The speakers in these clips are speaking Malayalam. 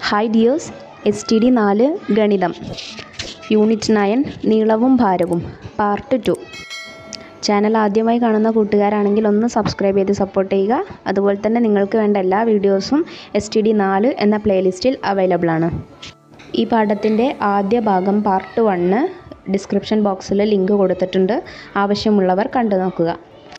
hi dears S T D നാല് ഗണിതം യൂണിറ്റ് നയൻ നീളവും ഭാരവും പാർട്ട് ടു ചാനൽ ആദ്യമായി കാണുന്ന കൂട്ടുകാരാണെങ്കിൽ ഒന്ന് സബ്സ്ക്രൈബ് ചെയ്ത് സപ്പോർട്ട് ചെയ്യുക അതുപോലെ തന്നെ നിങ്ങൾക്ക് വേണ്ട എല്ലാ വീഡിയോസും എസ് ടി ഡി നാല് എന്ന പ്ലേലിസ്റ്റിൽ അവൈലബിൾ ആണ് ഈ പാഠത്തിൻ്റെ ആദ്യ ഭാഗം പാർട്ട് വണ്ണ് ഡിസ്ക്രിപ്ഷൻ ബോക്സിൽ ലിങ്ക് കൊടുത്തിട്ടുണ്ട് ആവശ്യമുള്ളവർ കണ്ടു നോക്കുക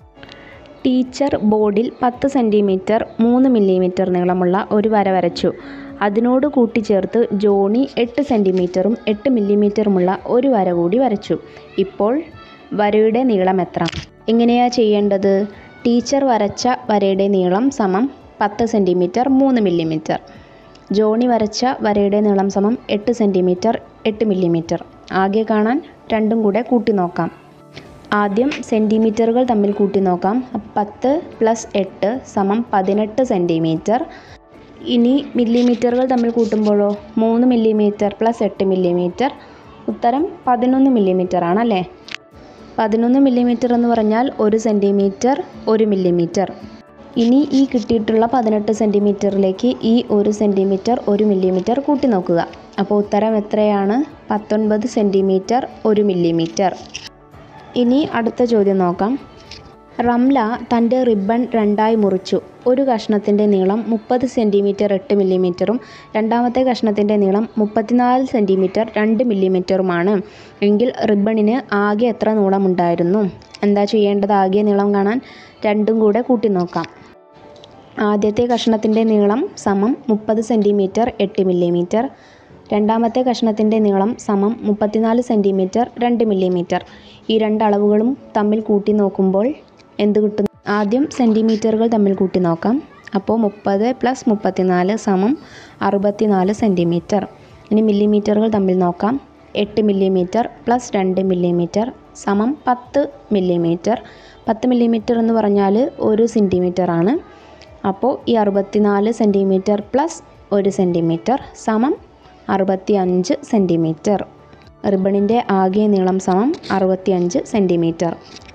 ടീച്ചർ ബോർഡിൽ പത്ത് സെൻറ്റിമീറ്റർ മൂന്ന് മില്ലിമീറ്റർ നീളമുള്ള ഒരു വര വരച്ചു അതിനോട് കൂട്ടിച്ചേർത്ത് ജോണി എട്ട് സെൻറ്റിമീറ്ററും എട്ട് മില്ലിമീറ്ററുമുള്ള ഒരു വര കൂടി വരച്ചു ഇപ്പോൾ വരയുടെ നീളം എത്ര എങ്ങനെയാണ് ചെയ്യേണ്ടത് ടീച്ചർ വരച്ച വരയുടെ നീളം സമം പത്ത് സെൻറ്റിമീറ്റർ മൂന്ന് മില്ലിമീറ്റർ ജോണി വരച്ച വരയുടെ നീളം സമം എട്ട് സെൻറ്റിമീറ്റർ എട്ട് മില്ലിമീറ്റർ ആകെ കാണാൻ രണ്ടും കൂടെ കൂട്ടി നോക്കാം ആദ്യം സെൻറ്റിമീറ്ററുകൾ തമ്മിൽ കൂട്ടി നോക്കാം പത്ത് പ്ലസ് എട്ട് സമം പതിനെട്ട് സെൻറ്റിമീറ്റർ ഇനി മില്ലിമീറ്ററുകൾ തമ്മിൽ കൂട്ടുമ്പോഴോ മൂന്ന് മില്ലിമീറ്റർ പ്ലസ് എട്ട് മില്ലിമീറ്റർ ഉത്തരം പതിനൊന്ന് മില്ലിമീറ്റർ ആണല്ലേ പതിനൊന്ന് മില്ലിമീറ്റർ എന്ന് പറഞ്ഞാൽ ഒരു സെൻറ്റിമീറ്റർ ഒരു മില്ലിമീറ്റർ ഇനി ഈ കിട്ടിയിട്ടുള്ള പതിനെട്ട് സെൻറ്റിമീറ്ററിലേക്ക് ഈ ഒരു സെൻറ്റിമീറ്റർ ഒരു മില്ലിമീറ്റർ കൂട്ടി നോക്കുക അപ്പോൾ ഉത്തരം എത്രയാണ് പത്തൊൻപത് സെൻറ്റിമീറ്റർ ഒരു മില്ലിമീറ്റർ ഇനി അടുത്ത ചോദ്യം നോക്കാം റംല തൻ്റെ റിബൺ രണ്ടായി മുറിച്ചു ഒരു കഷ്ണത്തിൻ്റെ നീളം മുപ്പത് സെൻറ്റിമീറ്റർ എട്ട് മില്ലിമീറ്ററും രണ്ടാമത്തെ കഷ്ണത്തിൻ്റെ നീളം മുപ്പത്തിനാല് സെൻറ്റിമീറ്റർ രണ്ട് മില്ലിമീറ്ററുമാണ് എങ്കിൽ റിബണിന് ആകെ എത്ര നീളമുണ്ടായിരുന്നു എന്താ ചെയ്യേണ്ടത് ആകെ നീളം കാണാൻ രണ്ടും കൂടെ കൂട്ടി നോക്കാം ആദ്യത്തെ കഷ്ണത്തിൻ്റെ നീളം സമം മുപ്പത് സെൻറ്റിമീറ്റർ എട്ട് മില്ലിമീറ്റർ രണ്ടാമത്തെ കഷ്ണത്തിൻ്റെ നീളം സമം മുപ്പത്തിനാല് സെൻറ്റിമീറ്റർ രണ്ട് മില്ലിമീറ്റർ ഈ രണ്ട് അളവുകളും തമ്മിൽ കൂട്ടി നോക്കുമ്പോൾ എന്ത് കിട്ടും ആദ്യം സെൻറ്റിമീറ്ററുകൾ തമ്മിൽ കൂട്ടി നോക്കാം അപ്പോൾ മുപ്പത് പ്ലസ് മുപ്പത്തിനാല് സമം അറുപത്തിനാല് സെൻറ്റിമീറ്റർ ഇനി മില്ലിമീറ്ററുകൾ തമ്മിൽ നോക്കാം എട്ട് മില്ലിമീറ്റർ പ്ലസ് രണ്ട് മില്ലിമീറ്റർ സമം പത്ത് മില്ലിമീറ്റർ പത്ത് മില്ലിമീറ്റർ എന്ന് പറഞ്ഞാൽ ഒരു സെൻറ്റിമീറ്റർ ആണ് അപ്പോൾ ഈ അറുപത്തിനാല് സെൻറ്റിമീറ്റർ പ്ലസ് ഒരു സെൻറ്റിമീറ്റർ സമം അറുപത്തി അഞ്ച് സെൻറ്റിമീറ്റർ റിബണിൻ്റെ ആകെ നീളം സമം അറുപത്തി അഞ്ച് സെൻറ്റിമീറ്റർ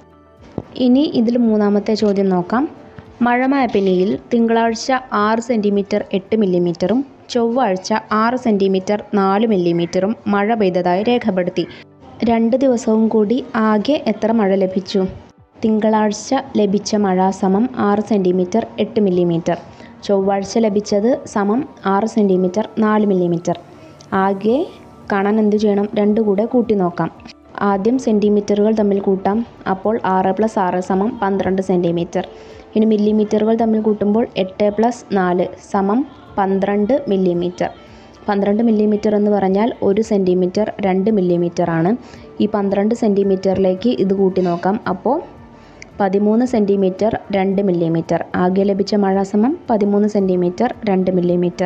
ഇനി ഇതിൽ മൂന്നാമത്തെ ചോദ്യം നോക്കാം മഴ മാപ്പിനിയിൽ തിങ്കളാഴ്ച ആറ് സെൻറ്റിമീറ്റർ എട്ട് മില്ലിമീറ്ററും ചൊവ്വാഴ്ച ആറ് സെൻറ്റിമീറ്റർ നാല് മില്ലിമീറ്ററും മഴ പെയ്തതായി രേഖപ്പെടുത്തി രണ്ട് ദിവസവും കൂടി ആകെ എത്ര മഴ ലഭിച്ചു തിങ്കളാഴ്ച ലഭിച്ച മഴ സമം ആറ് സെൻറ്റിമീറ്റർ എട്ട് മില്ലിമീറ്റർ ചൊവ്വാഴ്ച ലഭിച്ചത് സമം ആറ് സെൻറ്റിമീറ്റർ നാല് മില്ലിമീറ്റർ ആകെ കാണാൻ എന്ത് ചെയ്യണം രണ്ട് കൂടെ കൂട്ടി നോക്കാം ആദ്യം സെൻറ്റിമീറ്ററുകൾ തമ്മിൽ കൂട്ടാം അപ്പോൾ ആറ് പ്ലസ് ആറ് സമം പന്ത്രണ്ട് സെൻറ്റിമീറ്റർ ഇനി മില്ലിമീറ്ററുകൾ തമ്മിൽ കൂട്ടുമ്പോൾ എട്ട് പ്ലസ് നാല് സമം പന്ത്രണ്ട് മില്ലിമീറ്റർ പന്ത്രണ്ട് മില്ലിമീറ്റർ എന്ന് പറഞ്ഞാൽ ഒരു സെൻറ്റിമീറ്റർ രണ്ട് മില്ലിമീറ്റർ ആണ് ഈ പന്ത്രണ്ട് സെൻറ്റിമീറ്ററിലേക്ക് ഇത് കൂട്ടി നോക്കാം അപ്പോൾ പതിമൂന്ന് സെൻറ്റിമീറ്റർ രണ്ട് മില്ലിമീറ്റർ ആകെ ലഭിച്ച മഴ സമം പതിമൂന്ന് സെൻറ്റിമീറ്റർ രണ്ട് മില്ലിമീറ്റർ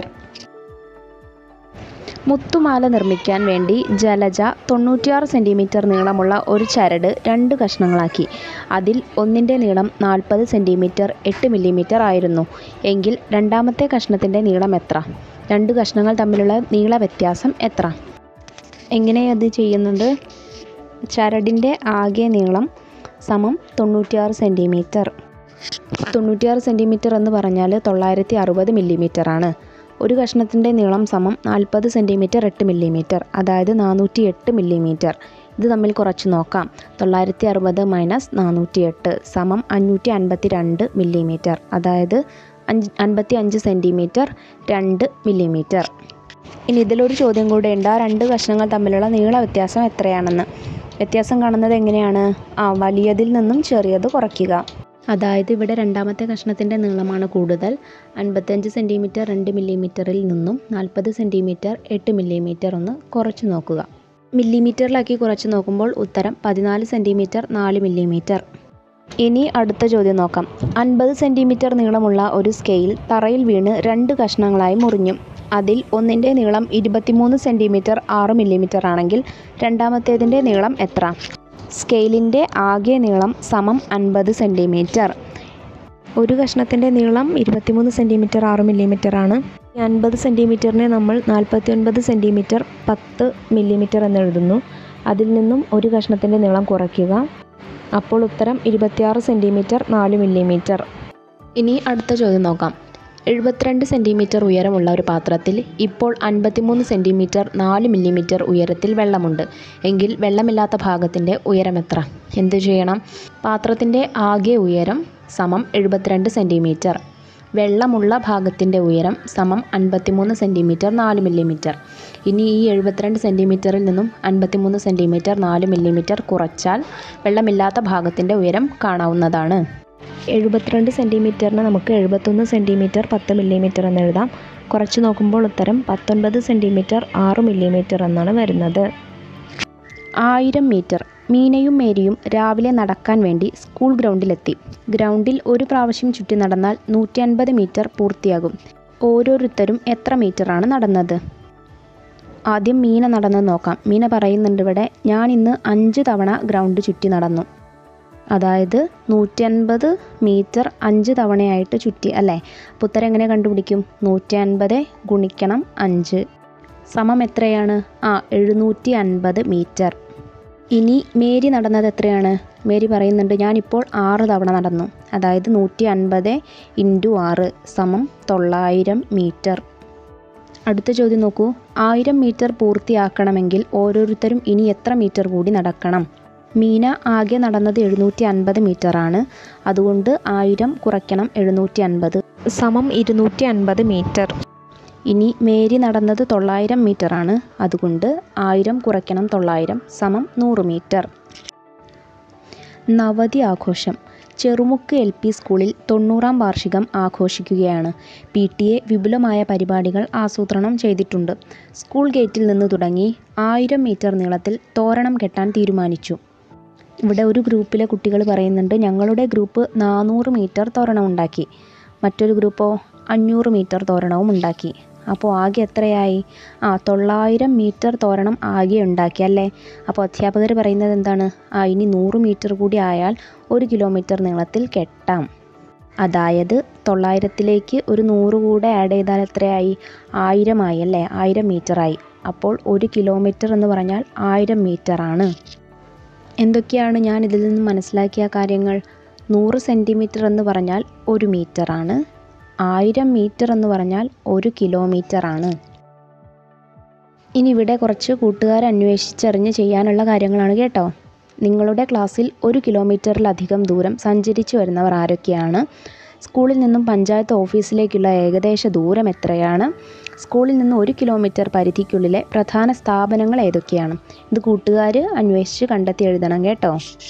മുത്തുമാല നിർമ്മിക്കാൻ വേണ്ടി ജലജ തൊണ്ണൂറ്റിയാറ് സെൻറ്റിമീറ്റർ നീളമുള്ള ഒരു ചരട് രണ്ട് കഷ്ണങ്ങളാക്കി അതിൽ ഒന്നിൻ്റെ നീളം നാൽപ്പത് സെൻറ്റിമീറ്റർ എട്ട് മില്ലിമീറ്റർ ആയിരുന്നു എങ്കിൽ രണ്ടാമത്തെ കഷ്ണത്തിൻ്റെ നീളം എത്ര രണ്ട് കഷ്ണങ്ങൾ തമ്മിലുള്ള നീള വ്യത്യാസം എത്ര എങ്ങനെയത് ചെയ്യുന്നത് ചരടിൻ്റെ ആകെ നീളം സമം തൊണ്ണൂറ്റിയാറ് സെൻറ്റിമീറ്റർ തൊണ്ണൂറ്റിയാറ് സെൻറ്റിമീറ്റർ എന്ന് പറഞ്ഞാൽ തൊള്ളായിരത്തി അറുപത് മില്ലിമീറ്റർ ആണ് ഒരു കഷ്ണത്തിൻ്റെ നീളം സമം നാൽപ്പത് സെൻറ്റിമീറ്റർ എട്ട് മില്ലിമീറ്റർ അതായത് നാനൂറ്റി എട്ട് മില്ലിമീറ്റർ ഇത് തമ്മിൽ കുറച്ച് നോക്കാം തൊള്ളായിരത്തി അറുപത് മൈനസ് നാനൂറ്റി എട്ട് സമം അഞ്ഞൂറ്റി അൻപത്തി രണ്ട് മില്ലിമീറ്റർ അതായത് അഞ്ച് അൻപത്തി അഞ്ച് സെൻറ്റിമീറ്റർ രണ്ട് മില്ലിമീറ്റർ ഇനി ഇതിലൊരു ചോദ്യം കൂടെ ഉണ്ട് ആ രണ്ട് കഷ്ണങ്ങൾ തമ്മിലുള്ള നീള വ്യത്യാസം എത്രയാണെന്ന് വ്യത്യാസം കാണുന്നത് എങ്ങനെയാണ് ആ വലിയതിൽ നിന്നും ചെറിയത് കുറയ്ക്കുക അതായത് ഇവിടെ രണ്ടാമത്തെ കഷ്ണത്തിൻ്റെ നീളമാണ് കൂടുതൽ അൻപത്തഞ്ച് സെൻറ്റിമീറ്റർ രണ്ട് മില്ലിമീറ്ററിൽ നിന്നും നാൽപ്പത് സെൻറ്റിമീറ്റർ എട്ട് മില്ലിമീറ്റർ ഒന്ന് കുറച്ച് നോക്കുക മില്ലിമീറ്ററിലാക്കി കുറച്ച് നോക്കുമ്പോൾ ഉത്തരം പതിനാല് സെൻറ്റിമീറ്റർ നാല് മില്ലിമീറ്റർ ഇനി അടുത്ത ചോദ്യം നോക്കാം അൻപത് സെൻറ്റിമീറ്റർ നീളമുള്ള ഒരു സ്കെയിൽ തറയിൽ വീണ് രണ്ട് കഷ്ണങ്ങളായി മുറിഞ്ഞു അതിൽ ഒന്നിൻ്റെ നീളം ഇരുപത്തിമൂന്ന് സെൻറ്റിമീറ്റർ ആറ് മില്ലിമീറ്റർ ആണെങ്കിൽ രണ്ടാമത്തേതിൻ്റെ നീളം എത്ര സ്കെയിലിൻ്റെ ആകെ നീളം സമം അൻപത് സെൻറ്റിമീറ്റർ ഒരു കഷ്ണത്തിൻ്റെ നീളം ഇരുപത്തിമൂന്ന് സെൻറ്റിമീറ്റർ ആറ് മില്ലിമീറ്റർ ആണ് ഈ അൻപത് സെൻറ്റിമീറ്ററിനെ നമ്മൾ നാൽപ്പത്തി ഒൻപത് സെൻറ്റിമീറ്റർ പത്ത് മില്ലിമീറ്റർ എന്ന് എഴുതുന്നു അതിൽ നിന്നും ഒരു കഷ്ണത്തിൻ്റെ നീളം കുറയ്ക്കുക അപ്പോൾ ഉത്തരം ഇരുപത്തിയാറ് സെൻറ്റിമീറ്റർ നാല് മില്ലിമീറ്റർ ഇനി അടുത്ത ചോദ്യം നോക്കാം എഴുപത്തിരണ്ട് സെൻറ്റിമീറ്റർ ഉയരമുള്ള ഒരു പാത്രത്തിൽ ഇപ്പോൾ അൻപത്തിമൂന്ന് സെൻറ്റിമീറ്റർ നാല് മില്ലിമീറ്റർ ഉയരത്തിൽ വെള്ളമുണ്ട് എങ്കിൽ വെള്ളമില്ലാത്ത ഭാഗത്തിൻ്റെ ഉയരം എത്ര എന്ത് ചെയ്യണം പാത്രത്തിൻ്റെ ആകെ ഉയരം സമം എഴുപത്തിരണ്ട് സെൻറ്റിമീറ്റർ വെള്ളമുള്ള ഭാഗത്തിൻ്റെ ഉയരം സമം അൻപത്തിമൂന്ന് സെൻറ്റിമീറ്റർ നാല് മില്ലിമീറ്റർ ഇനി ഈ എഴുപത്തിരണ്ട് സെൻറ്റിമീറ്ററിൽ നിന്നും അൻപത്തിമൂന്ന് സെൻറ്റിമീറ്റർ നാല് മില്ലിമീറ്റർ കുറച്ചാൽ വെള്ളമില്ലാത്ത ഭാഗത്തിൻ്റെ ഉയരം കാണാവുന്നതാണ് എഴുപത്തിരണ്ട് സെൻറ്റിമീറ്ററിന് നമുക്ക് എഴുപത്തൊന്ന് സെൻറ്റിമീറ്റർ പത്ത് മില്ലിമീറ്റർ എന്ന് എഴുതാം കുറച്ച് നോക്കുമ്പോൾ ഉത്തരം പത്തൊൻപത് സെൻറ്റിമീറ്റർ ആറ് മില്ലിമീറ്റർ എന്നാണ് വരുന്നത് ആയിരം മീറ്റർ മീനയും മേരിയും രാവിലെ നടക്കാൻ വേണ്ടി സ്കൂൾ ഗ്രൗണ്ടിലെത്തി ഗ്രൗണ്ടിൽ ഒരു പ്രാവശ്യം ചുറ്റി നടന്നാൽ നൂറ്റി അൻപത് മീറ്റർ പൂർത്തിയാകും ഓരോരുത്തരും എത്ര മീറ്ററാണ് നടന്നത് ആദ്യം മീന നടന്നത് നോക്കാം മീന പറയുന്നുണ്ട് ഇവിടെ ഞാൻ ഇന്ന് അഞ്ച് തവണ ഗ്രൗണ്ട് ചുറ്റി നടന്നു അതായത് നൂറ്റി അൻപത് മീറ്റർ അഞ്ച് തവണയായിട്ട് ചുറ്റി അല്ലേ അപ്പോൾ ഉത്തരം എങ്ങനെ കണ്ടുപിടിക്കും നൂറ്റി അൻപത് ഗുണിക്കണം അഞ്ച് സമം എത്രയാണ് ആ എഴുന്നൂറ്റി അൻപത് മീറ്റർ ഇനി മേരി നടന്നത് എത്രയാണ് മേരി പറയുന്നുണ്ട് ഞാനിപ്പോൾ ആറ് തവണ നടന്നു അതായത് നൂറ്റി അൻപത് ഇൻറ്റു ആറ് സമം തൊള്ളായിരം മീറ്റർ അടുത്ത ചോദ്യം നോക്കൂ ആയിരം മീറ്റർ പൂർത്തിയാക്കണമെങ്കിൽ ഓരോരുത്തരും ഇനി എത്ര മീറ്റർ കൂടി നടക്കണം മീന ആകെ നടന്നത് എഴുന്നൂറ്റി അൻപത് മീറ്ററാണ് അതുകൊണ്ട് ആയിരം കുറയ്ക്കണം എഴുന്നൂറ്റി അൻപത് സമം ഇരുന്നൂറ്റി അൻപത് മീറ്റർ ഇനി മേരി നടന്നത് തൊള്ളായിരം മീറ്ററാണ് അതുകൊണ്ട് ആയിരം കുറയ്ക്കണം തൊള്ളായിരം സമം നൂറ് മീറ്റർ നവതി ആഘോഷം ചെറുമുക്ക് എൽ പി സ്കൂളിൽ തൊണ്ണൂറാം വാർഷികം ആഘോഷിക്കുകയാണ് പി ടി എ വിപുലമായ പരിപാടികൾ ആസൂത്രണം ചെയ്തിട്ടുണ്ട് സ്കൂൾ ഗേറ്റിൽ നിന്ന് തുടങ്ങി ആയിരം മീറ്റർ നീളത്തിൽ തോരണം കെട്ടാൻ തീരുമാനിച്ചു ഇവിടെ ഒരു ഗ്രൂപ്പിലെ കുട്ടികൾ പറയുന്നുണ്ട് ഞങ്ങളുടെ ഗ്രൂപ്പ് നാനൂറ് മീറ്റർ തോരണം ഉണ്ടാക്കി മറ്റൊരു ഗ്രൂപ്പോ അഞ്ഞൂറ് മീറ്റർ തോരണവും ഉണ്ടാക്കി അപ്പോൾ ആകെ എത്രയായി ആ തൊള്ളായിരം മീറ്റർ തോരണം ആകെ ഉണ്ടാക്കി അല്ലേ അപ്പോൾ അധ്യാപകർ പറയുന്നത് എന്താണ് ആ ഇനി നൂറ് മീറ്റർ കൂടി ആയാൽ ഒരു കിലോമീറ്റർ നീളത്തിൽ കെട്ടാം അതായത് തൊള്ളായിരത്തിലേക്ക് ഒരു നൂറ് കൂടെ ആഡ് ചെയ്താൽ എത്രയായി ആയിരമായി അല്ലേ ആയിരം മീറ്ററായി അപ്പോൾ ഒരു കിലോമീറ്റർ എന്ന് പറഞ്ഞാൽ ആയിരം മീറ്ററാണ് എന്തൊക്കെയാണ് ഞാൻ ഇതിൽ നിന്ന് മനസ്സിലാക്കിയ കാര്യങ്ങൾ നൂറ് സെൻറ്റിമീറ്റർ എന്ന് പറഞ്ഞാൽ ഒരു മീറ്ററാണ് ആയിരം മീറ്റർ എന്ന് പറഞ്ഞാൽ ഒരു കിലോമീറ്റർ ആണ് ഇനി ഇവിടെ കുറച്ച് കൂട്ടുകാർ അന്വേഷിച്ചറിഞ്ഞ് ചെയ്യാനുള്ള കാര്യങ്ങളാണ് കേട്ടോ നിങ്ങളുടെ ക്ലാസ്സിൽ ഒരു കിലോമീറ്ററിലധികം ദൂരം സഞ്ചരിച്ചു വരുന്നവർ ആരൊക്കെയാണ് സ്കൂളിൽ നിന്നും പഞ്ചായത്ത് ഓഫീസിലേക്കുള്ള ഏകദേശ ദൂരം എത്രയാണ് സ്കൂളിൽ നിന്ന് ഒരു കിലോമീറ്റർ പരിധിക്കുള്ളിലെ പ്രധാന സ്ഥാപനങ്ങൾ ഏതൊക്കെയാണ് ഇത് കൂട്ടുകാർ അന്വേഷിച്ച് കണ്ടെത്തി എഴുതണം കേട്ടോ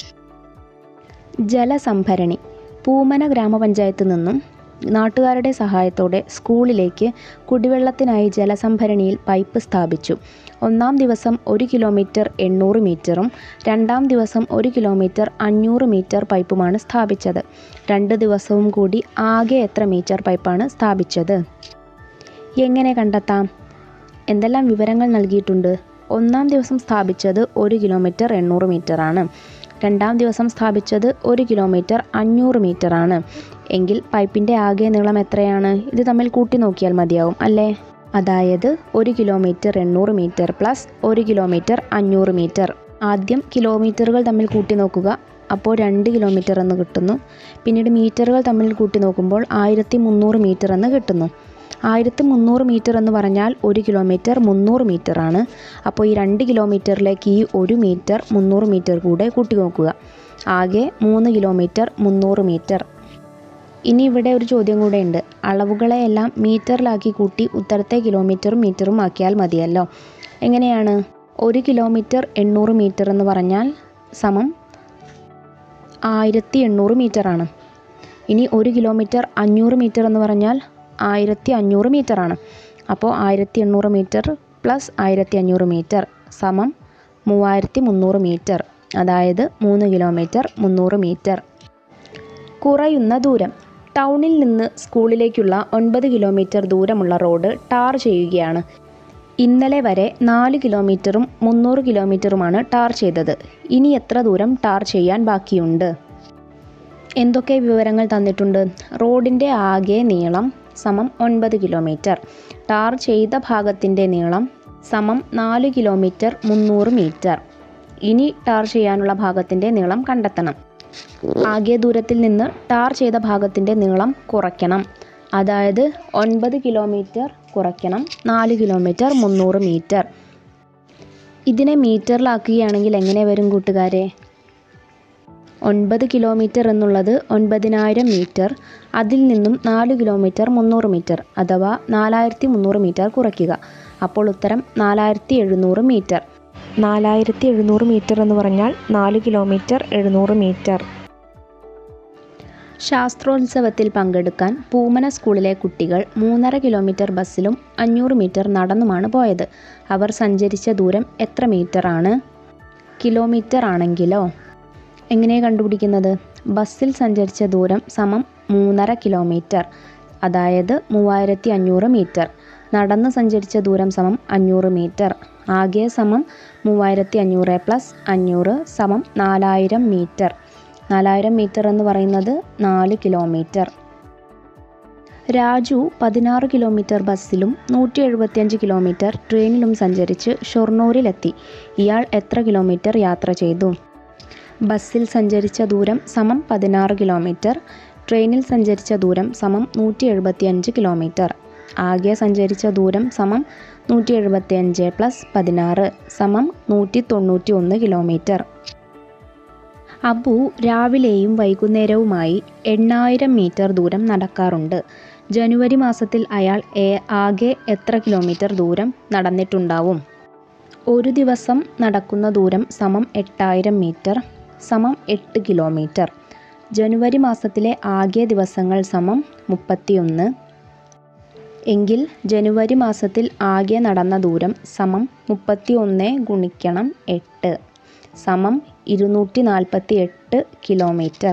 ജലസംഭരണി പൂമന ഗ്രാമപഞ്ചായത്ത് നിന്നും നാട്ടുകാരുടെ സഹായത്തോടെ സ്കൂളിലേക്ക് കുടിവെള്ളത്തിനായി ജലസംഭരണിയിൽ പൈപ്പ് സ്ഥാപിച്ചു ഒന്നാം ദിവസം ഒരു കിലോമീറ്റർ എണ്ണൂറ് മീറ്ററും രണ്ടാം ദിവസം ഒരു കിലോമീറ്റർ അഞ്ഞൂറ് മീറ്റർ പൈപ്പുമാണ് സ്ഥാപിച്ചത് രണ്ട് ദിവസവും കൂടി ആകെ എത്ര മീറ്റർ പൈപ്പാണ് സ്ഥാപിച്ചത് എങ്ങനെ കണ്ടെത്താം എന്തെല്ലാം വിവരങ്ങൾ നൽകിയിട്ടുണ്ട് ഒന്നാം ദിവസം സ്ഥാപിച്ചത് ഒരു കിലോമീറ്റർ എണ്ണൂറ് മീറ്ററാണ് രണ്ടാം ദിവസം സ്ഥാപിച്ചത് ഒരു കിലോമീറ്റർ അഞ്ഞൂറ് മീറ്ററാണ് എങ്കിൽ പൈപ്പിൻ്റെ ആകെ നീളം എത്രയാണ് ഇത് തമ്മിൽ കൂട്ടി നോക്കിയാൽ മതിയാവും അല്ലേ അതായത് ഒരു കിലോമീറ്റർ എണ്ണൂറ് മീറ്റർ പ്ലസ് ഒരു കിലോമീറ്റർ അഞ്ഞൂറ് മീറ്റർ ആദ്യം കിലോമീറ്ററുകൾ തമ്മിൽ കൂട്ടി നോക്കുക അപ്പോൾ രണ്ട് കിലോമീറ്റർ എന്ന് കിട്ടുന്നു പിന്നീട് മീറ്ററുകൾ തമ്മിൽ കൂട്ടി നോക്കുമ്പോൾ ആയിരത്തി മുന്നൂറ് മീറ്റർ എന്ന് കിട്ടുന്നു ആയിരത്തി മുന്നൂറ് മീറ്റർ എന്ന് പറഞ്ഞാൽ ഒരു കിലോമീറ്റർ മുന്നൂറ് മീറ്റർ ആണ് അപ്പോൾ ഈ രണ്ട് കിലോമീറ്ററിലേക്ക് ഈ ഒരു മീറ്റർ മുന്നൂറ് മീറ്റർ കൂടെ കൂട്ടി നോക്കുക ആകെ മൂന്ന് കിലോമീറ്റർ മുന്നൂറ് മീറ്റർ ഇനി ഇവിടെ ഒരു ചോദ്യം കൂടെ ഉണ്ട് അളവുകളെയെല്ലാം മീറ്ററിലാക്കി കൂട്ടി ഉത്തരത്തെ കിലോമീറ്ററും മീറ്ററും ആക്കിയാൽ മതിയല്ലോ എങ്ങനെയാണ് ഒരു കിലോമീറ്റർ എണ്ണൂറ് മീറ്റർ എന്ന് പറഞ്ഞാൽ സമം ആയിരത്തി എണ്ണൂറ് മീറ്ററാണ് ഇനി ഒരു കിലോമീറ്റർ അഞ്ഞൂറ് മീറ്റർ എന്ന് പറഞ്ഞാൽ ആയിരത്തി അഞ്ഞൂറ് മീറ്ററാണ് അപ്പോൾ ആയിരത്തി എണ്ണൂറ് മീറ്റർ പ്ലസ് ആയിരത്തി അഞ്ഞൂറ് മീറ്റർ സമം മൂവായിരത്തി മുന്നൂറ് മീറ്റർ അതായത് മൂന്ന് കിലോമീറ്റർ മുന്നൂറ് മീറ്റർ കുറയുന്ന ദൂരം ടൗണിൽ നിന്ന് സ്കൂളിലേക്കുള്ള ഒൻപത് കിലോമീറ്റർ ദൂരമുള്ള റോഡ് ടാർ ചെയ്യുകയാണ് ഇന്നലെ വരെ നാല് കിലോമീറ്ററും മുന്നൂറ് കിലോമീറ്ററുമാണ് ടാർ ചെയ്തത് ഇനി എത്ര ദൂരം ടാർ ചെയ്യാൻ ബാക്കിയുണ്ട് എന്തൊക്കെ വിവരങ്ങൾ തന്നിട്ടുണ്ട് റോഡിൻ്റെ ആകെ നീളം സമം ഒൻപത് കിലോമീറ്റർ ടാർ ചെയ്ത ഭാഗത്തിൻ്റെ നീളം സമം നാല് കിലോമീറ്റർ മുന്നൂറ് മീറ്റർ ഇനി ടാർ ചെയ്യാനുള്ള ഭാഗത്തിൻ്റെ നീളം കണ്ടെത്തണം ആകെ ദൂരത്തിൽ നിന്ന് ടാർ ചെയ്ത ഭാഗത്തിൻ്റെ നീളം കുറയ്ക്കണം അതായത് ഒൻപത് കിലോമീറ്റർ കുറയ്ക്കണം നാല് കിലോമീറ്റർ മുന്നൂറ് മീറ്റർ ഇതിനെ മീറ്ററിലാക്കുകയാണെങ്കിൽ എങ്ങനെ വരും കൂട്ടുകാരെ ഒൻപത് കിലോമീറ്റർ എന്നുള്ളത് ഒൻപതിനായിരം മീറ്റർ അതിൽ നിന്നും നാല് കിലോമീറ്റർ മുന്നൂറ് മീറ്റർ അഥവാ നാലായിരത്തി മുന്നൂറ് മീറ്റർ കുറയ്ക്കുക അപ്പോൾ ഉത്തരം നാലായിരത്തി എഴുന്നൂറ് മീറ്റർ നാലായിരത്തി എഴുന്നൂറ് മീറ്റർ എന്ന് പറഞ്ഞാൽ നാല് കിലോമീറ്റർ എഴുന്നൂറ് മീറ്റർ ശാസ്ത്രോത്സവത്തിൽ പങ്കെടുക്കാൻ പൂമന സ്കൂളിലെ കുട്ടികൾ മൂന്നര കിലോമീറ്റർ ബസ്സിലും അഞ്ഞൂറ് മീറ്റർ നടന്നുമാണ് പോയത് അവർ സഞ്ചരിച്ച ദൂരം എത്ര മീറ്ററാണ് കിലോമീറ്റർ ആണെങ്കിലോ എങ്ങനെ കണ്ടുപിടിക്കുന്നത് ബസ്സിൽ സഞ്ചരിച്ച ദൂരം സമം മൂന്നര കിലോമീറ്റർ അതായത് മൂവായിരത്തി അഞ്ഞൂറ് മീറ്റർ നടന്ന് സഞ്ചരിച്ച ദൂരം സമം അഞ്ഞൂറ് മീറ്റർ ആകെ സമം മൂവായിരത്തി അഞ്ഞൂറ് പ്ലസ് അഞ്ഞൂറ് സമം നാലായിരം മീറ്റർ നാലായിരം മീറ്റർ എന്ന് പറയുന്നത് നാല് കിലോമീറ്റർ രാജു പതിനാറ് കിലോമീറ്റർ ബസ്സിലും നൂറ്റി എഴുപത്തിയഞ്ച് കിലോമീറ്റർ ട്രെയിനിലും സഞ്ചരിച്ച് ഷൊർണൂരിലെത്തി ഇയാൾ എത്ര കിലോമീറ്റർ യാത്ര ചെയ്തു ബസ്സിൽ സഞ്ചരിച്ച ദൂരം സമം പതിനാറ് കിലോമീറ്റർ ട്രെയിനിൽ സഞ്ചരിച്ച ദൂരം സമം നൂറ്റി എഴുപത്തിയഞ്ച് കിലോമീറ്റർ ആകെ സഞ്ചരിച്ച ദൂരം സമം നൂറ്റി എഴുപത്തിയഞ്ച് പ്ലസ് പതിനാറ് സമം നൂറ്റി തൊണ്ണൂറ്റി ഒന്ന് കിലോമീറ്റർ അബു രാവിലെയും വൈകുന്നേരവുമായി എണ്ണായിരം മീറ്റർ ദൂരം നടക്കാറുണ്ട് ജനുവരി മാസത്തിൽ അയാൾ ഏ- ആകെ എത്ര കിലോമീറ്റർ ദൂരം നടന്നിട്ടുണ്ടാവും ഒരു ദിവസം നടക്കുന്ന ദൂരം സമം എട്ടായിരം മീറ്റർ സമം എട്ട് കിലോമീറ്റർ ജനുവരി മാസത്തിലെ ആകെ ദിവസങ്ങൾ സമം മുപ്പത്തിയൊന്ന് എങ്കിൽ ജനുവരി മാസത്തിൽ ആകെ നടന്ന ദൂരം സമം മുപ്പത്തി ഒന്ന് ഗുണിക്കണം എട്ട് സമം ഇരുന്നൂറ്റി നാൽപ്പത്തി എട്ട് കിലോമീറ്റർ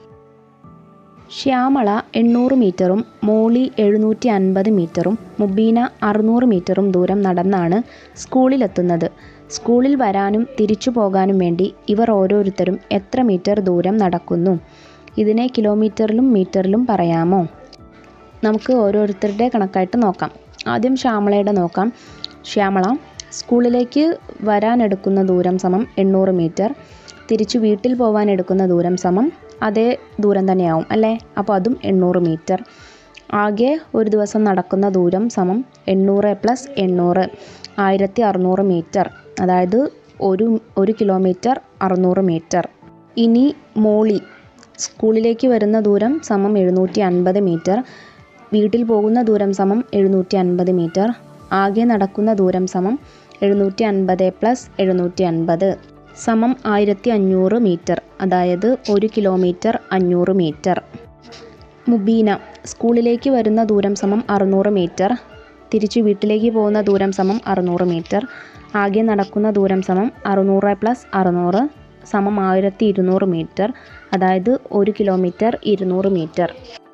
ശ്യാമള എണ്ണൂറ് മീറ്ററും മോളി എഴുന്നൂറ്റി അൻപത് മീറ്ററും മുബീന അറുന്നൂറ് മീറ്ററും ദൂരം നടന്നാണ് സ്കൂളിലെത്തുന്നത് സ്കൂളിൽ വരാനും തിരിച്ചു പോകാനും വേണ്ടി ഇവർ ഓരോരുത്തരും എത്ര മീറ്റർ ദൂരം നടക്കുന്നു ഇതിനെ കിലോമീറ്ററിലും മീറ്ററിലും പറയാമോ നമുക്ക് ഓരോരുത്തരുടെ കണക്കായിട്ട് നോക്കാം ആദ്യം ശ്യാമളയുടെ നോക്കാം ശ്യാമള സ്കൂളിലേക്ക് വരാനെടുക്കുന്ന ദൂരം സമം എണ്ണൂറ് മീറ്റർ തിരിച്ചു വീട്ടിൽ പോകാൻ എടുക്കുന്ന ദൂരം സമം അതേ ദൂരം തന്നെയാവും അല്ലേ അപ്പോൾ അതും എണ്ണൂറ് മീറ്റർ ആകെ ഒരു ദിവസം നടക്കുന്ന ദൂരം സമം എണ്ണൂറ് പ്ലസ് എണ്ണൂറ് ആയിരത്തി അറുന്നൂറ് മീറ്റർ അതായത് ഒരു ഒരു കിലോമീറ്റർ അറുന്നൂറ് മീറ്റർ ഇനി മോളി സ്കൂളിലേക്ക് വരുന്ന ദൂരം സമം എഴുന്നൂറ്റി അൻപത് മീറ്റർ വീട്ടിൽ പോകുന്ന ദൂരം സമം എഴുന്നൂറ്റി അൻപത് മീറ്റർ ആകെ നടക്കുന്ന ദൂരം സമം എഴുന്നൂറ്റി അൻപത് പ്ലസ് എഴുന്നൂറ്റി അൻപത് സമം ആയിരത്തി അഞ്ഞൂറ് മീറ്റർ അതായത് ഒരു കിലോമീറ്റർ അഞ്ഞൂറ് മീറ്റർ മുബീന സ്കൂളിലേക്ക് വരുന്ന ദൂരം സമം അറുന്നൂറ് മീറ്റർ തിരിച്ചു വീട്ടിലേക്ക് പോകുന്ന ദൂരം സമം അറുന്നൂറ് മീറ്റർ ആകെ നടക്കുന്ന ദൂരം സമം അറുന്നൂറ് പ്ലസ് അറുന്നൂറ് സമം ആയിരത്തി ഇരുന്നൂറ് മീറ്റർ അതായത് ഒരു കിലോമീറ്റർ ഇരുന്നൂറ് മീറ്റർ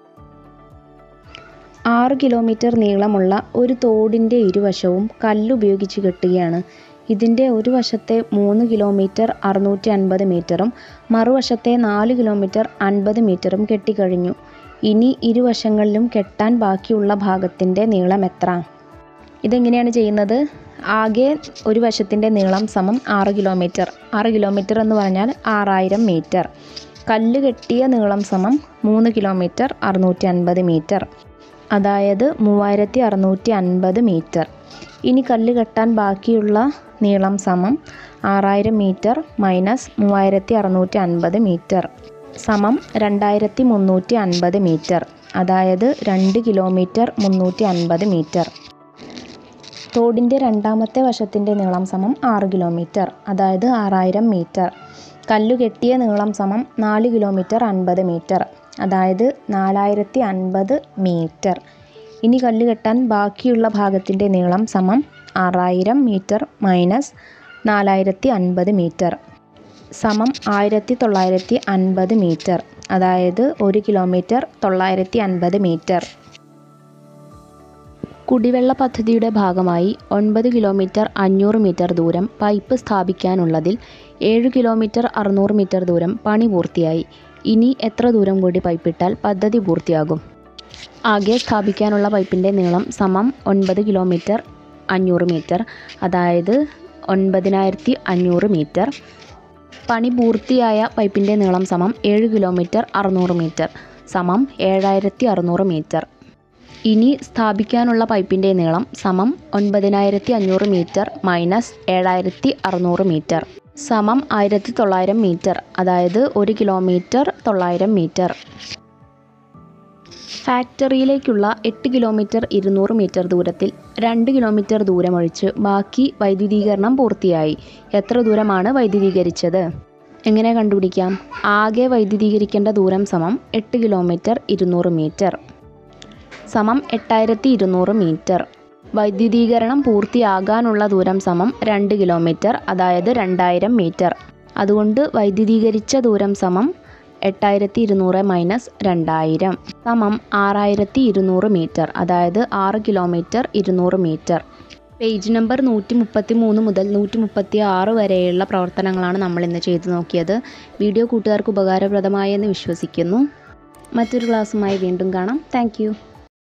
ആറ് കിലോമീറ്റർ നീളമുള്ള ഒരു തോടിൻ്റെ ഇരുവശവും കല്ലുപയോഗിച്ച് കെട്ടുകയാണ് ഇതിൻ്റെ ഒരു വശത്തെ മൂന്ന് കിലോമീറ്റർ അറുന്നൂറ്റി അൻപത് മീറ്ററും മറുവശത്തെ നാല് കിലോമീറ്റർ അൻപത് മീറ്ററും കെട്ടിക്കഴിഞ്ഞു ഇനി ഇരുവശങ്ങളിലും കെട്ടാൻ ബാക്കിയുള്ള ഭാഗത്തിൻ്റെ നീളം എത്ര ഇതെങ്ങനെയാണ് ചെയ്യുന്നത് ആകെ ഒരു വശത്തിൻ്റെ നീളം സമം ആറ് കിലോമീറ്റർ ആറ് കിലോമീറ്റർ എന്ന് പറഞ്ഞാൽ ആറായിരം മീറ്റർ കല്ല് കെട്ടിയ നീളം സമം മൂന്ന് കിലോമീറ്റർ അറുന്നൂറ്റി അൻപത് മീറ്റർ അതായത് മൂവായിരത്തി അറുന്നൂറ്റി അൻപത് മീറ്റർ ഇനി കല്ല് കെട്ടാൻ ബാക്കിയുള്ള നീളം സമം ആറായിരം മീറ്റർ മൈനസ് മൂവായിരത്തി അറുന്നൂറ്റി അൻപത് മീറ്റർ സമം രണ്ടായിരത്തി മുന്നൂറ്റി അൻപത് മീറ്റർ അതായത് രണ്ട് കിലോമീറ്റർ മുന്നൂറ്റി അൻപത് മീറ്റർ തോടിൻ്റെ രണ്ടാമത്തെ വശത്തിൻ്റെ നീളം സമം ആറ് കിലോമീറ്റർ അതായത് ആറായിരം മീറ്റർ കല്ലു കെട്ടിയ നീളം സമം നാല് കിലോമീറ്റർ അൻപത് മീറ്റർ അതായത് നാലായിരത്തി അൻപത് മീറ്റർ ഇനി കല്ല് കെട്ടാൻ ബാക്കിയുള്ള ഭാഗത്തിൻ്റെ നീളം സമം ആറായിരം മീറ്റർ മൈനസ് നാലായിരത്തി അൻപത് മീറ്റർ സമം ആയിരത്തി തൊള്ളായിരത്തി അൻപത് മീറ്റർ അതായത് ഒരു കിലോമീറ്റർ തൊള്ളായിരത്തി അൻപത് മീറ്റർ കുടിവെള്ള പദ്ധതിയുടെ ഭാഗമായി ഒൻപത് കിലോമീറ്റർ അഞ്ഞൂറ് മീറ്റർ ദൂരം പൈപ്പ് സ്ഥാപിക്കാനുള്ളതിൽ ഏഴ് കിലോമീറ്റർ അറുന്നൂറ് മീറ്റർ ദൂരം പണി പൂർത്തിയായി ഇനി എത്ര ദൂരം കൂടി പൈപ്പിട്ടാൽ പദ്ധതി പൂർത്തിയാകും ആകെ സ്ഥാപിക്കാനുള്ള പൈപ്പിൻ്റെ നീളം സമം ഒൻപത് കിലോമീറ്റർ അഞ്ഞൂറ് മീറ്റർ അതായത് ഒൻപതിനായിരത്തി അഞ്ഞൂറ് മീറ്റർ പണി പൂർത്തിയായ പൈപ്പിൻ്റെ നീളം സമം ഏഴ് കിലോമീറ്റർ അറുന്നൂറ് മീറ്റർ സമം ഏഴായിരത്തി അറുന്നൂറ് മീറ്റർ ഇനി സ്ഥാപിക്കാനുള്ള പൈപ്പിൻ്റെ നീളം സമം ഒൻപതിനായിരത്തി അഞ്ഞൂറ് മീറ്റർ മൈനസ് ഏഴായിരത്തി അറുന്നൂറ് മീറ്റർ സമം ആയിരത്തി തൊള്ളായിരം മീറ്റർ അതായത് ഒരു കിലോമീറ്റർ തൊള്ളായിരം മീറ്റർ ഫാക്ടറിയിലേക്കുള്ള എട്ട് കിലോമീറ്റർ ഇരുന്നൂറ് മീറ്റർ ദൂരത്തിൽ രണ്ട് കിലോമീറ്റർ ദൂരമൊഴിച്ച് ബാക്കി വൈദ്യുതീകരണം പൂർത്തിയായി എത്ര ദൂരമാണ് വൈദ്യുതീകരിച്ചത് എങ്ങനെ കണ്ടുപിടിക്കാം ആകെ വൈദ്യുതീകരിക്കേണ്ട ദൂരം സമം എട്ട് കിലോമീറ്റർ ഇരുന്നൂറ് മീറ്റർ സമം എട്ടായിരത്തി ഇരുന്നൂറ് മീറ്റർ വൈദ്യുതീകരണം പൂർത്തിയാകാനുള്ള ദൂരം സമം രണ്ട് കിലോമീറ്റർ അതായത് രണ്ടായിരം മീറ്റർ അതുകൊണ്ട് വൈദ്യുതീകരിച്ച ദൂരം സമം എട്ടായിരത്തി ഇരുന്നൂറ് മൈനസ് രണ്ടായിരം സമം ആറായിരത്തി ഇരുന്നൂറ് മീറ്റർ അതായത് ആറ് കിലോമീറ്റർ ഇരുന്നൂറ് മീറ്റർ പേജ് നമ്പർ നൂറ്റി മുപ്പത്തി മൂന്ന് മുതൽ നൂറ്റി മുപ്പത്തി ആറ് വരെയുള്ള പ്രവർത്തനങ്ങളാണ് നമ്മൾ ഇന്ന് ചെയ്തു നോക്കിയത് വീഡിയോ കൂട്ടുകാർക്ക് ഉപകാരപ്രദമായി എന്ന് വിശ്വസിക്കുന്നു മറ്റൊരു ക്ലാസ്സുമായി വീണ്ടും കാണാം താങ്ക്